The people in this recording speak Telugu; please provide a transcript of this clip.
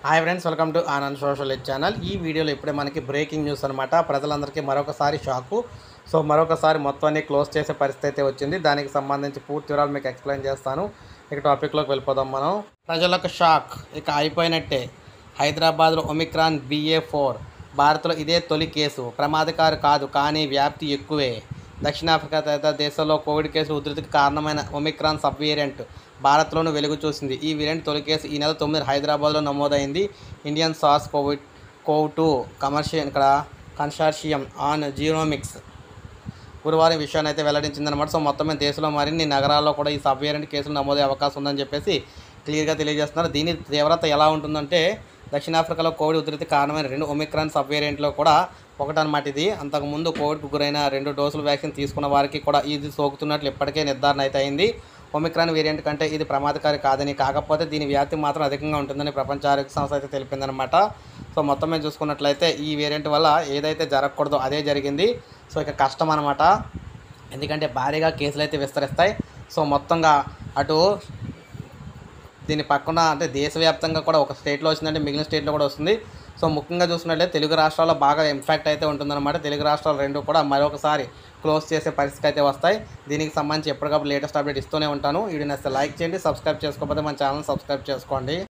hi friends welcome to Anand social ed channel ఈ వీడియోలో ఇప్పుడే మనకి బ్రేకింగ్ న్యూస్ అనమాట ప్రజలందరికీ మరొకసారి షాకు సో మరొకసారి మొత్తాన్ని క్లోజ్ చేసే పరిస్థితి అయితే వచ్చింది దానికి సంబంధించి పూర్తి వివరాలు మీకు ఎక్స్ప్లెయిన్ చేస్తాను ఇక టాపిక్లోకి వెళ్ళిపోదాం మనం ప్రజలకు షాక్ ఇక అయిపోయినట్టే హైదరాబాద్లో ఒమిక్రాన్ బిఏ ఫోర్ భారత్లో ఇదే తొలి కేసు ప్రమాదకారి కాదు కానీ వ్యాప్తి ఎక్కువే దక్షిణాఫ్రికా తదితర దేశాల్లో కోవిడ్ కేసులు ఉధృతికి కారణమైన ఒమిక్రాన్ సబ్ వేరియంట్ భారత్లోనూ వెలుగు చూసింది ఈ వేరియంట్ తొలి కేసు ఈ నెల తొమ్మిది హైదరాబాద్లో నమోదైంది ఇండియన్ సాస్ కోవిడ్ కోవ్ టూ కమర్షియల్ ఇక్కడ కన్సార్షియం ఆన్ జీనోమిక్స్ గురువారం ఈ విషయాన్ని అయితే వెల్లడించిందనమాట సో మొత్తం మీద దేశంలో మరిన్ని నగరాల్లో కూడా ఈ సబ్ వేరియంట్ కేసులు నమోదయ్యే అవకాశం ఉందని చెప్పేసి క్లియర్గా తెలియజేస్తున్నారు దీని తీవ్రత ఎలా ఉంటుందంటే దక్షిణాఫ్రికాలో కోవిడ్ ఉధృతి కారణమైన రెండు ఒమిక్రాన్ సబ్ వేరియంట్లో కూడా ఒకటనమాట ఇది అంతకుముందు కోవిడ్కు గురైన రెండు డోసులు వ్యాక్సిన్ తీసుకున్న వారికి కూడా ఇది సోకుతున్నట్లు ఇప్పటికే నిర్ధారణ అయితే అయింది ఒమిక్రాన్ వేరియంట్ కంటే ఇది ప్రమాదకారి కాదని కాకపోతే దీని వ్యాప్తి మాత్రం అధికంగా ఉంటుందని ప్రపంచ ఆరోగ్య సంస్థ అయితే తెలిపిందనమాట సో మొత్తం మీద చూసుకున్నట్లయితే ఈ వేరియంట్ వల్ల ఏదైతే జరగకూడదో అదే జరిగింది సో ఇక కష్టం అనమాట ఎందుకంటే భారీగా కేసులు అయితే విస్తరిస్తాయి సో మొత్తంగా అటు దీని పక్కన అంటే దేశవ్యాప్తంగా కూడా ఒక స్టేట్లో వచ్చిందంటే మిగిలిన స్టేట్లో కూడా వస్తుంది సో ముఖ్యంగా చూసినట్లయితే తెలుగు రాష్ట్రాల్లో బాగా ఇంపాక్ట్ అయితే ఉంటుందన్నమాట తెలుగు రాష్ట్రాలు రెండు కూడా మరొకసారి క్లోజ్ చేసే పరిస్థితి అయితే వస్తాయి దీనికి సంబంధించి ఎప్పటికప్పుడు లేటెస్ట్ అప్డేట్ ఇస్తూనే ఉంటాను వీడియో నచ్చితే లైక్ చేయండి సబ్స్క్రైబ్ చేసుకోకపోతే మన ఛానల్ సబ్స్క్రైబ్ చేసుకోండి